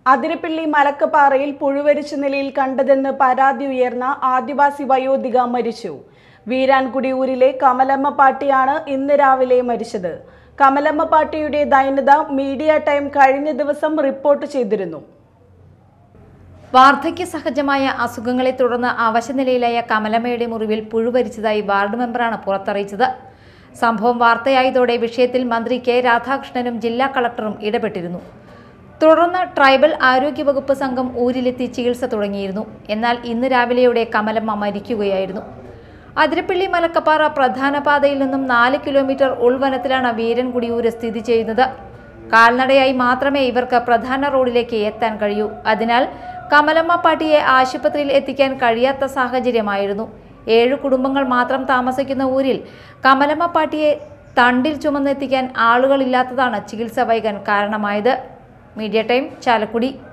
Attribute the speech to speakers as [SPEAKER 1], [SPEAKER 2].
[SPEAKER 1] അതിരപ്പിള്ളി മലക്കപ്പാറയിൽ പുഴുവരിച്ച നിലയിൽ കണ്ടതെന്ന് പരാതി ഉയർന്ന ആദിവാസി വയോധിക മരിച്ചു വീരാൻകുടി ഊരിലെ കമലമ്മ പാട്ടിയാണ് ഇന്ന് രാവിലെ മരിച്ചത് കമലമ്മ പാട്ടിയുടെ ദൈനത മീഡിയ ടൈം കഴിഞ്ഞ ദിവസം റിപ്പോർട്ട് ചെയ്തിരുന്നു
[SPEAKER 2] വാർദ്ധക്യ സഹജമായ അസുഖങ്ങളെ തുടർന്ന് അവശനിലയിലായ കമലമ്മയുടെ മുറിവിൽ പുഴുവരിച്ചതായി വാർഡ് മെമ്പറാണ് പുറത്തറിയിച്ചത് സംഭവം വാർത്തയായതോടെ വിഷയത്തിൽ മന്ത്രി കെ രാധാകൃഷ്ണനും ജില്ലാ കളക്ടറും ഇടപെട്ടിരുന്നു തുടർന്ന് ട്രൈബൽ ആരോഗ്യവകുപ്പ് സംഘം ഊരിലെത്തി ചികിത്സ തുടങ്ങിയിരുന്നു എന്നാൽ ഇന്ന് രാവിലെയോടെ കമലമ്മ മരിക്കുകയായിരുന്നു അതിരപ്പള്ളി മലക്കപ്പാറ പ്രധാന പാതയിൽ നിന്നും നാല് കിലോമീറ്റർ ഉൾവനത്തിലാണ് വീരൻകുടിയൂര് സ്ഥിതി ചെയ്യുന്നത് കാൽനടയായി മാത്രമേ ഇവർക്ക് പ്രധാന റോഡിലേക്ക് എത്താൻ കഴിയൂ അതിനാൽ കമലമ്മ പാട്ടിയെ ആശുപത്രിയിൽ എത്തിക്കാൻ കഴിയാത്ത സാഹചര്യമായിരുന്നു ഏഴു കുടുംബങ്ങൾ മാത്രം താമസിക്കുന്ന ഊരിൽ കമലമ്മ പാട്ടിയെ തണ്ടിൽ ചുമന്നെത്തിക്കാൻ ആളുകളില്ലാത്തതാണ് ചികിത്സ വൈകാൻ കാരണമായത് മീഡിയ ടൈം ചാലക്കുടി